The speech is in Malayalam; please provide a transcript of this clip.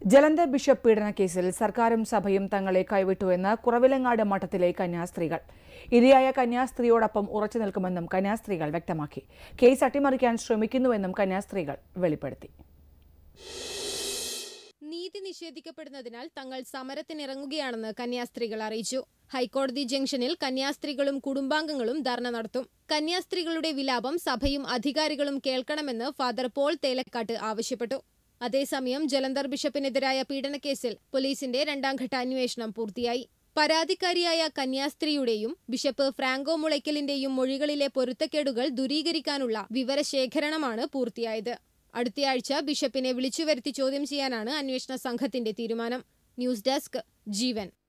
ജലന്ധർ ബിഷപ്പ് പീഡനക്കേസിൽ സർക്കാരും സഭയും തങ്ങളെ കൈവിട്ടുവെന്ന് കുറവിലങ്ങാട് മഠത്തിലെ കന്യാസ്ത്രീകൾ ഇരയായ കന്യാസ്ത്രീയോടൊപ്പം ഉറച്ചു നിൽക്കുമെന്നും കന്യാസ്ത്രീകൾ വ്യക്തമാക്കി കേസ് അട്ടിമറിക്കാൻ ശ്രമിക്കുന്നുവെന്നും കന്യാസ്ത്രീകൾ വെളിപ്പെടുത്തി നീതി നിഷേധിക്കപ്പെടുന്നതിനാൽ തങ്ങൾ സമരത്തിനിറങ്ങുകയാണെന്ന് കന്യാസ്ത്രീകൾ അറിയിച്ചു ഹൈക്കോടതി ജംഗ്ഷനിൽ കന്യാസ്ത്രീകളും കുടുംബാംഗങ്ങളും ധർണ നടത്തും കന്യാസ്ത്രീകളുടെ വിലാപം സഭയും അധികാരികളും കേൾക്കണമെന്ന് ഫാദർ പോൾ തേലക്കാട്ട് ആവശ്യപ്പെട്ടു അതേസമയം ജലന്ധർ ബിഷപ്പിനെതിരായ പീഡനക്കേസിൽ പോലീസിന്റെ രണ്ടാംഘട്ട അന്വേഷണം പൂർത്തിയായി പരാതിക്കാരിയായ കന്യാസ്ത്രീയുടെയും ബിഷപ്പ് ഫ്രാങ്കോ മുളയ്ക്കലിന്റെയും മൊഴികളിലെ പൊരുത്തക്കേടുകൾ ദൂരീകരിക്കാനുള്ള വിവരശേഖരണമാണ് പൂർത്തിയായത് അടുത്തയാഴ്ച ബിഷപ്പിനെ വിളിച്ചുവരുത്തി ചോദ്യം ചെയ്യാനാണ് അന്വേഷണ സംഘത്തിന്റെ തീരുമാനം ന്യൂസ് ഡെസ്ക് ജീവൻ